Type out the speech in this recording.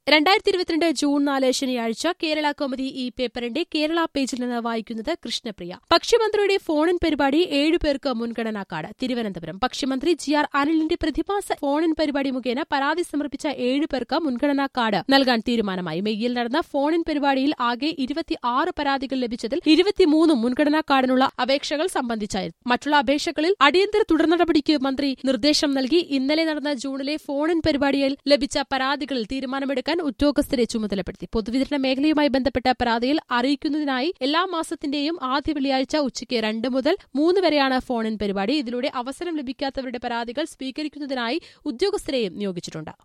രണ്ടായിരത്തി ഇരുപത്തിരണ്ട് ജൂൺ നാല് ശനിയാഴ്ച കേരള കൗമുദി ഈ പേപ്പറിന്റെ കേരള പേജിൽ നിന്ന് വായിക്കുന്നത് കൃഷ്ണപ്രിയ ഭക്ഷ്യമന്ത്രിയുടെ ഫോണിൻ പരിപാടി ഏഴുപേർക്ക് മുൻഗണനാ കാർഡ് തിരുവനന്തപുരം ഭക്ഷ്യമന്ത്രി ജി ആർ അനിലിന്റെ പ്രതിഭാസ ഫോണിൻ പരിപാടി മുഖേന പരാതി സമർപ്പിച്ച ഏഴുപേർക്ക് മുൻഗണനാ കാർഡ് നൽകാൻ തീരുമാനമായി മെയ്യിൽ നടന്ന ഫോണിൻ പരിപാടിയിൽ ആകെ ഇരുപത്തിയാറ് പരാതികൾ ലഭിച്ചതിൽ ഇരുപത്തിമൂന്നും മുൻഗണനാ കാർഡിനുള്ള അപേക്ഷകൾ സംബന്ധിച്ചായിരുന്നു മറ്റുള്ള അപേക്ഷകളിൽ അടിയന്തര തുടർ നടപടിക്ക് മന്ത്രി നിർദ്ദേശം നൽകി ഇന്നലെ നടന്ന ജൂണിലെ ഫോണിൻ പരിപാടിയിൽ ലഭിച്ച പരാതികളിൽ തീരുമാനമെടുക്കാൻ ഉദ്യോഗസ്ഥരെ ചുമതലപ്പെടുത്തി പൊതുവിതരണ മേഖലയുമായി ബന്ധപ്പെട്ട പരാതിയിൽ അറിയിക്കുന്നതിനായി എല്ലാ മാസത്തിന്റെയും ആദ്യ വെള്ളിയാഴ്ച ഉച്ചയ്ക്ക് രണ്ട് മുതൽ മൂന്ന് വരെയാണ് ഫോണിൻ പരിപാടി ഇതിലൂടെ അവസരം ലഭിക്കാത്തവരുടെ പരാതികൾ സ്വീകരിക്കുന്നതിനായി ഉദ്യോഗസ്ഥരെയും നിയോഗിച്ചിട്ടുണ്ട്